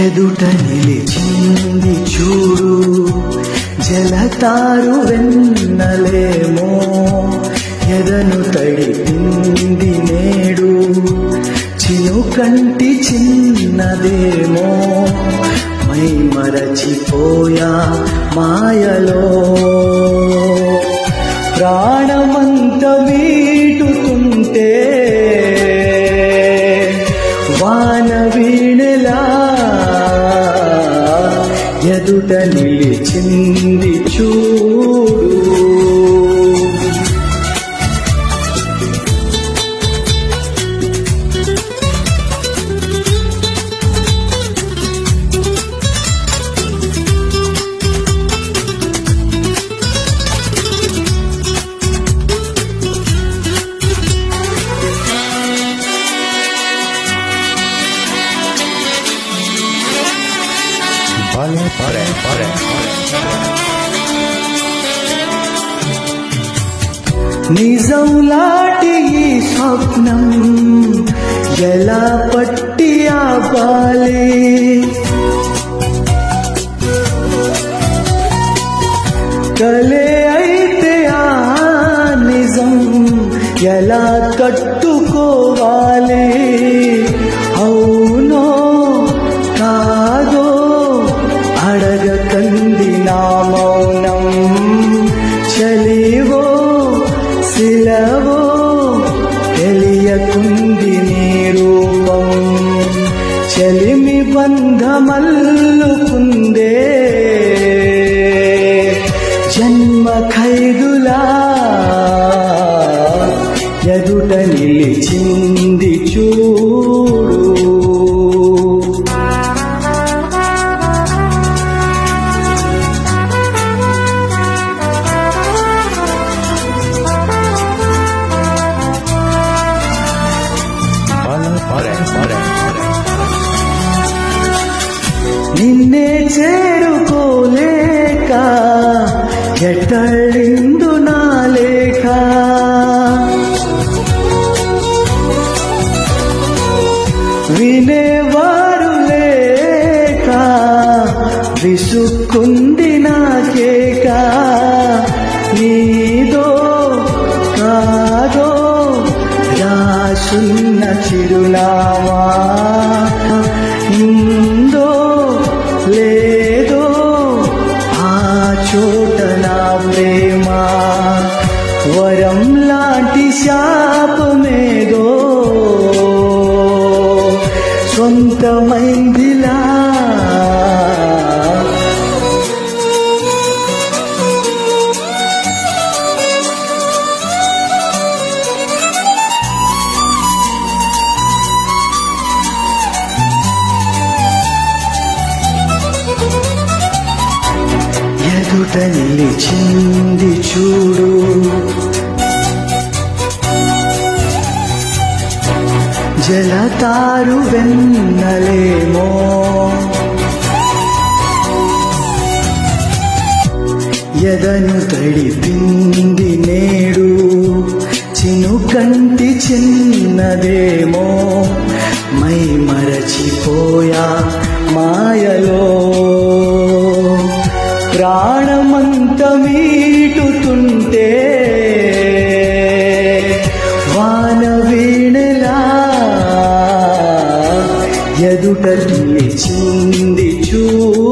ఎదుట నిలిచింది చూడు జలతారు వెన్నలేమో ఎదను తడిపింది నేడు చినుకంటి చిన్నదేమో మై మరచిపోయా మాయలో ప్రాణమంత వీటుతుంటే వాన వీణలా ఎదుట నిలిచింది చూడు భలే పరే పరే నిజంలాటి ఈ స్వప్నం ఎలా పట్టి ఆపాలి కలే అయితే ఆ నిజం ఎలా కట్టుకోవాలి అవునో కాదో అడగకంది నా మౌనం చలివో శిలవో తెలియకుంది నీ రూపం చలిమి బంధమల్లుకుందే జన్మ ఖైదులా ఎదుట నిలిచింది చూడు భలే పరే పరే నిన్నే చేరుకోలేక ఎట్టళ్ళిందు నా లేఖ వినేవారు లేక విసుక్కుంది నాకేక నీదో కాదో రాసున్న చిరునామా ఇందో లేదో ఆ చోట నా ప్రేమ వరం లాంటి శాపమేదో సొంతమైందిలా ఎదుట నిలిచింది చూడు జలతారు వెన్నలేమో ఎదను తడిపింది నేడు చినుకంటి చిన్నదేమో మై మరచిపోయా మాయలో ప్రాణమంత మీటుతుంటే వాన వీణలా ఎదుట నిలిచింది చూ